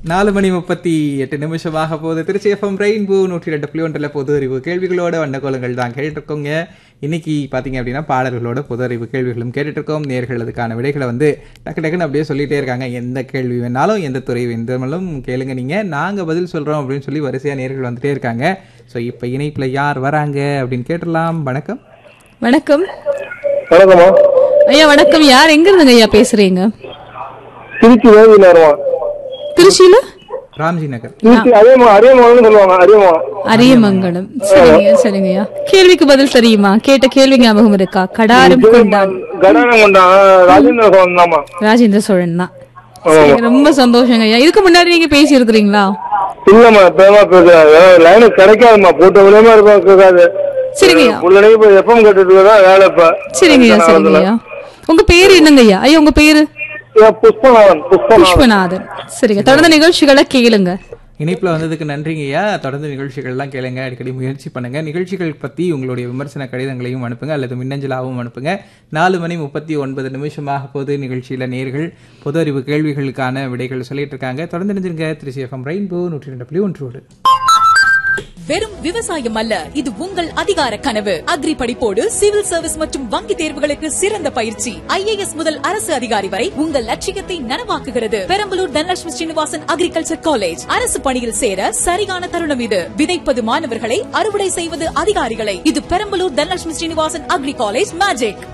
நாலு மணி முப்பத்தி எட்டு நிமிஷமாக போகுது திருச்சி எஃப்எம் ரெயின்போ நூற்றி ரெண்டு புள்ளி ஒன்றில் பொது அறிவு கேள்விகளோட வண்ணக்கோலங்கள் தான் கேட்டுருக்கோங்க இன்னைக்கு பார்த்தீங்க அப்படின்னா பாடல்களோட பொது அறிவு கேள்விகளும் கேட்டுட்டு இருக்கோம் நேர்கள் அதுக்கான விடைகளை வந்து டக்கு டக்குன்னு அப்படியே சொல்லிட்டே இருக்காங்க எந்த கேள்வி வேணாலும் எந்த துறை வேண்டாலும் கேளுங்க நீங்கள் நாங்கள் பதில் சொல்கிறோம் அப்படின்னு சொல்லி வரிசையாக நேர்கள் வந்துட்டே இருக்காங்க ஸோ இப்போ இணைப்பில் யார் வராங்க அப்படின்னு கேட்டுடலாம் வணக்கம் வணக்கம் வணக்கம்மா ஐயா வணக்கம் யார் எங்க இருந்துங்க ஐயா பேசுறீங்க திருச்சி வேதியில் வருவான் திருச்சியில ராம்ஜி நகர் திருச்சி அரியமா அரியமான்னு சொல்லுவாங்க அரியமா அரியமங்கலம் சரிங்க சரிங்க ஐயா கேள்விக்கு பதில் தெரியுமா கேட்ட கேள்வி ஞாபகம் இருக்கா கடாரம் கொண்டான் கடானம் கொண்டான் ராஜேந்திர சோழன் தாமா ராஜேந்திர சோழன் தான் சரிங்க, ரொம்ப சந்தோஷங்க ஐயா இதுக்கு முன்னாடி நீங்க பேசி இருக்கிறீங்களா இல்லம்மா இப்பதான் பேசுறாங்க லைனு கிடைக்காதுமா போட்ட விலையமா இருக்காது சரிங்க ஐயா உள்ளடங்கி இப்ப எப்பவும் கேட்டுட்டு இருக்கா வேலை இப்ப சரிங்க ஐயா சரிங்க ஐயா உங்க பேரு என்னங்க ஐயா ஐயா உங்க பேரு ஏன் புஷ்பநாதன் புஷ்பநாதன் புஷ்பநாதன் சரிங்க தொடர்ந்து நிகழ்ச்சிகளை கேளுங்க இணைப்பில் வந்ததுக்கு நன்றிங்க ஐயா தொடர்ந்து நிகழ்ச்சிகள்லாம் கேளுங்க அடிக்கடி முயற்சி பண்ணுங்க நிகழ்ச்சிகள் பற்றி உங்களுடைய விமர்சன கடிதங்களையும் அனுப்புங்க அல்லது மின்னஞ்சலாகவும் அனுப்புங்க நாலு மணி முப்பத்தி ஒன்பது நிமிஷமாக போது நிகழ்ச்சியில் நேர்கள் பொது அறிவு கேள்விகளுக்கான விடைகள் சொல்லிட்டு இருக்காங்க தொடர்ந்து நினைஞ்சிருங்க திருச்சி எஃப்எம் ரெயின்போ நூற்றி ரெண்டு புள்ளி ஒன்றோடு வெறும் விவசாயம் அல்ல இது உங்கள் அதிகார கனவு அக்ரி படிப்போடு சிவில் சர்வீஸ் மற்றும் வங்கி தேர்வுகளுக்கு சிறந்த பயிற்சி ஐஏஎஸ் முதல் அரசு அதிகாரி வரை உங்கள் லட்சியத்தை நனவாக்குகிறது பெரம்பலூர் தனலட்சுமி ஸ்ரீனிவாசன் அக்ரிகல்ச்சர் காலேஜ் அரசு பணியில் சேர சரியான தருணம் இது விதைப்பது மாணவர்களை அறுவடை செய்வது அதிகாரிகளை இது Perambalur Dhanalakshmi Srinivasan agri college magic